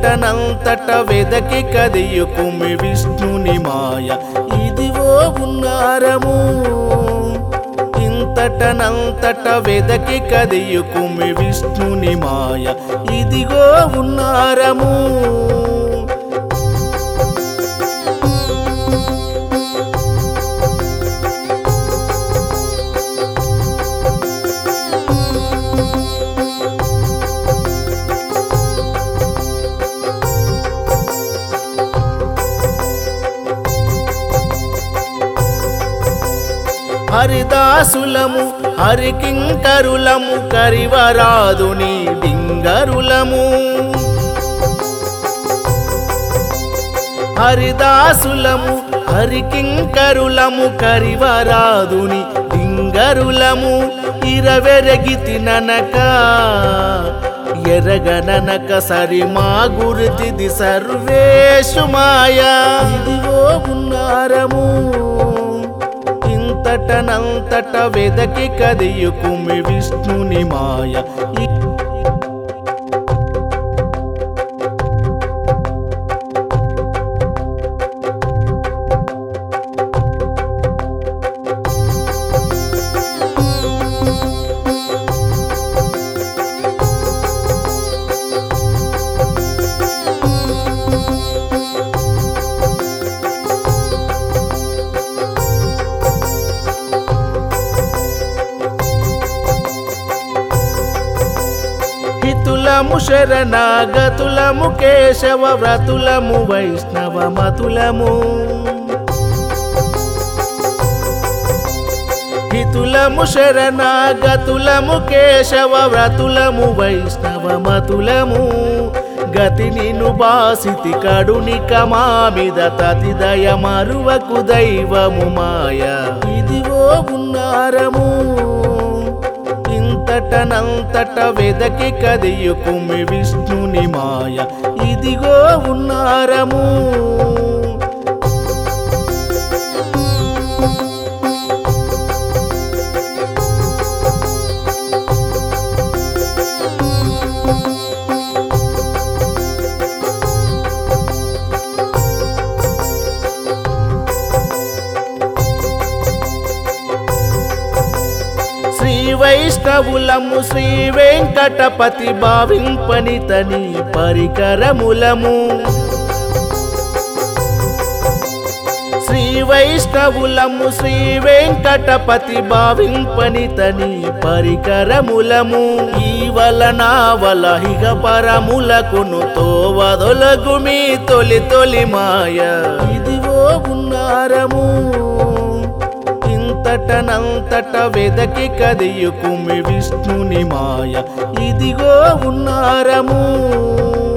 ఇంతటనంతట వెదకి కదియు కుమి విష్ణుని మాయ ఇదివో ఉన్నారము ఇంతటనంతట వెదకి కదియు కుమి విష్ణుని మాయ ఇదిగో ఉన్నారము హరిదాసులము హరికింకరులము కరివరాదుని డింగరులము హరిదాసులము హరికింకరులము కరివరాదుని డింగరులము ఇరవెరగి తిననక ఎరగననక సరి మా గురుతిది సర్వేషు మాయా ఇదిగో ఉన్నారము ఇంతటనంతట వెదకి కదియు కుమి విష్ణుని మాయ ఇ- హితులము శరణాగతులము కేశవ వ్రతులము వైష్ణవ మతులము హితులము శరణాగతులము కేశవ వ్రతులము వైష్ణవ మతులము గతిని బాసితి కడునిక మామిద తతిదయ మరువకు దైవము మాయ ఇదిగో ఉన్నారము ఇంతటనంతట వెదకి కదియు కుమి విష్ణుని మాయ ఇదిగో ఉన్నారము శ్రీ వైష్ణవులము శ్రీ వెంకటపతి భావింపనితని పరికరములము శ్రీ వైష్ణవులము శ్రీ వెంకటపతి భావింపనితని పరికరములము ఈ వలన వలహిగ పరములకును తోవదొలగు మీ తొలి తొలి మాయ ఇదిగో ఉన్నారము ఇంతటనంతట వెదకి కదియు కుమి విష్ణుని మాయ ఇదిగో ఉన్నారము